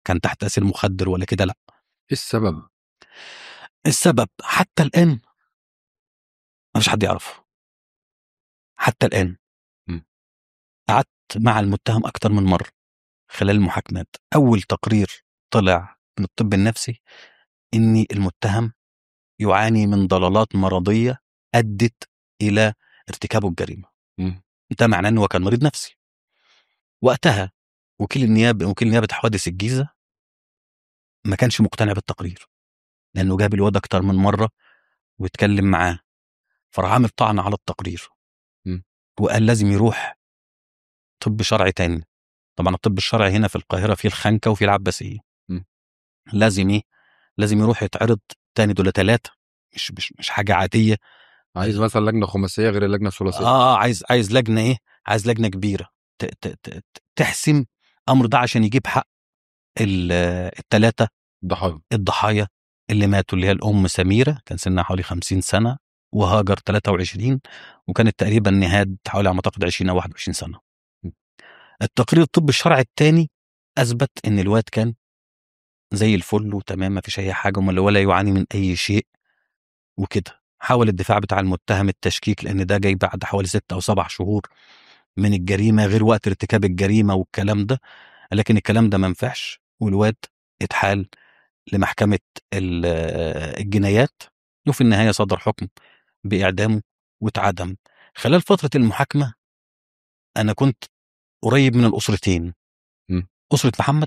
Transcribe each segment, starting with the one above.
كان تحت تاثير مخدر ولا كده لا ايه السبب السبب حتى الان ما فيش حد يعرف حتى الان م. قعدت مع المتهم اكتر من مره خلال المحاكمات اول تقرير طلع من الطب النفسي ان المتهم يعاني من ضلالات مرضيه ادت الى ارتكابه الجريمه مم. ده معناه انه كان مريض نفسي وقتها وكيل النيابه وكيل نيابه حوادث الجيزه ما كانش مقتنع بالتقرير لانه جاب الواد اكتر من مره واتكلم معاه فراح عامل طعن على التقرير مم. وقال لازم يروح طب شرعي تاني طبعا الطب الشرعي هنا في القاهره فيه الخنكه وفيه العباسيه مم. لازم ايه لازم يروح يتعرض تاني دول ثلاثه مش مش مش حاجه عاديه عايز مثلا لجنه خماسيه غير اللجنه الثلاثيه اه عايز عايز لجنه ايه عايز لجنه كبيره ت ت ت تحسم امر ده عشان يجيب حق الثلاثه ضحايا الضحايا اللي ماتوا اللي هي الام سميره كان سنها حوالي 50 سنه وهاجر 23 وكانت تقريبا نهاد حوالي على ما اعتقد 20 او 21 سنه. التقرير الطبي الشرعي الثاني اثبت ان الواد كان زي الفل وتمام ما فيش اي حاجه ولا يعاني من اي شيء وكده حاول الدفاع بتاع المتهم التشكيك لان ده جاي بعد حوالي ستة او سبع شهور من الجريمه غير وقت ارتكاب الجريمه والكلام ده لكن الكلام ده ما نفعش والواد اتحال لمحكمه الجنايات وفي النهايه صدر حكم باعدامه واتعدم خلال فتره المحاكمه انا كنت قريب من الاسرتين م. اسره محمد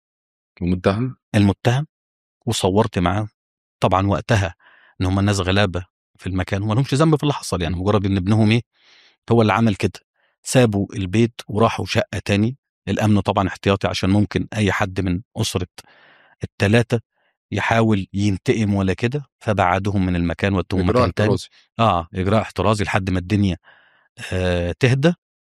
المتهم المتهم وصورت معاه طبعا وقتها ان هم الناس غلابه في المكان وما لهمش ذنب في اللي حصل يعني مجرد ان ابنهم ايه هو اللي عمل كده سابوا البيت وراحوا شقه تاني الامن طبعا احتياطي عشان ممكن اي حد من اسره الثلاثه يحاول ينتقم ولا كده فبعدهم من المكان ودوهم اجراء مكان تاني احترازي اه اجراء احترازي لحد ما الدنيا آه تهدى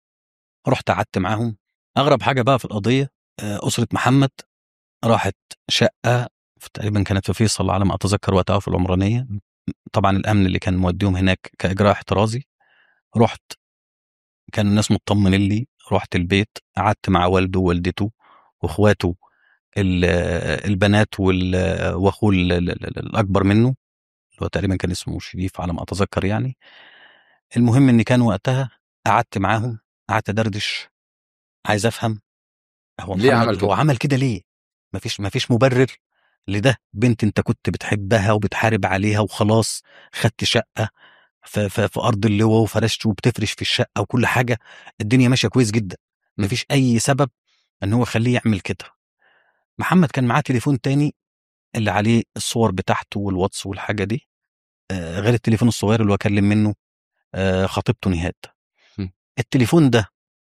رحت قعدت معاهم اغرب حاجه بقى في القضيه آه اسره محمد راحت شقه في تقريبا كانت في فيصل على ما اتذكر وقتها في العمرانيه طبعا الامن اللي كان موديهم هناك كاجراء احترازي رحت كان الناس مطمنين لي رحت البيت قعدت مع والده ووالدته واخواته ال- البنات وال- واخوه ال- ال- ال- الاكبر منه اللي هو تقريبا كان اسمه شريف على ما اتذكر يعني المهم ان كان وقتها قعدت معاهم قعدت ادردش عايز افهم هو ليه محمد عمل هو كده؟ عمل كده ليه مفيش مفيش مبرر لده بنت انت كنت بتحبها وبتحارب عليها وخلاص خدت شقه في, في, في ارض اللواء وفرشت وبتفرش في الشقه وكل حاجه الدنيا ماشيه كويس جدا م. مفيش اي سبب ان هو يخليه يعمل كده محمد كان معاه تليفون تاني اللي عليه الصور بتاعته والواتس والحاجه دي آه غير التليفون الصغير اللي هو كلم منه آه خطيبته نهاد م. التليفون ده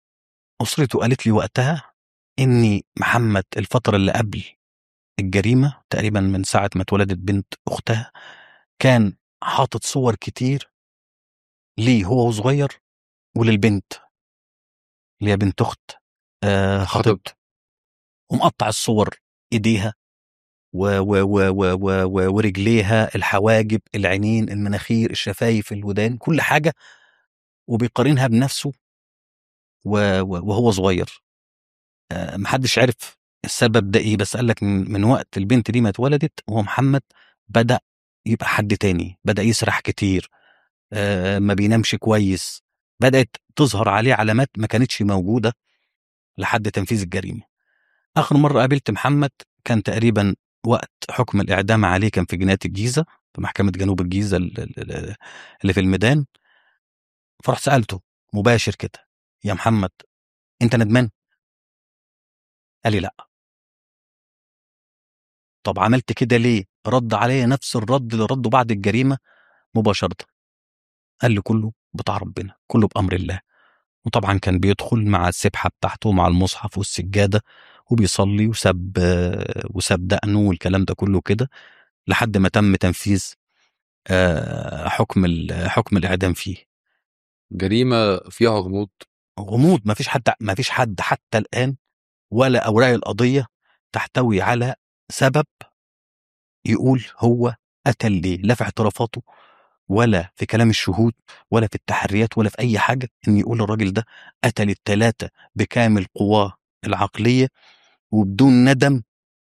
اسرته قالت لي وقتها اني محمد الفتره اللي قبل الجريمه تقريبا من ساعه ما اتولدت بنت اختها كان حاطط صور كتير ليه هو صغير وللبنت اللي هي بنت اخت آه خطيبته ومقطع الصور ايديها و و و و و و ورجليها الحواجب العينين المناخير الشفايف الودان كل حاجه وبيقارنها بنفسه و- و- وهو صغير آه، محدش عرف السبب ده ايه بس قال لك من, من وقت البنت دي ما اتولدت وهو محمد بدا يبقى حد تاني بدا يسرح كتير آه، ما بينامش كويس بدات تظهر عليه علامات ما كانتش موجوده لحد تنفيذ الجريمه اخر مره قابلت محمد كان تقريبا وقت حكم الاعدام عليه كان في جنايه الجيزه في محكمه جنوب الجيزه ال- ال- ال- اللي في الميدان فرحت سالته مباشر كده يا محمد انت ندمان قال لي لا طب عملت كده ليه رد عليا نفس الرد اللي رده بعد الجريمه مباشره قال لي كله بتاع ربنا كله بامر الله وطبعا كان بيدخل مع السبحه بتاعته مع المصحف والسجاده وبيصلي وساب وساب دقنه والكلام ده كله كده لحد ما تم تنفيذ آه، حكم ال- حكم الاعدام فيه جريمه فيها غموض غموض ما فيش حد ما فيش حد حتى الان ولا اوراق القضيه تحتوي على سبب يقول هو قتل ليه لا في اعترافاته ولا في كلام الشهود ولا في التحريات ولا في اي حاجه ان يقول الراجل ده قتل الثلاثه بكامل قواه العقليه وبدون ندم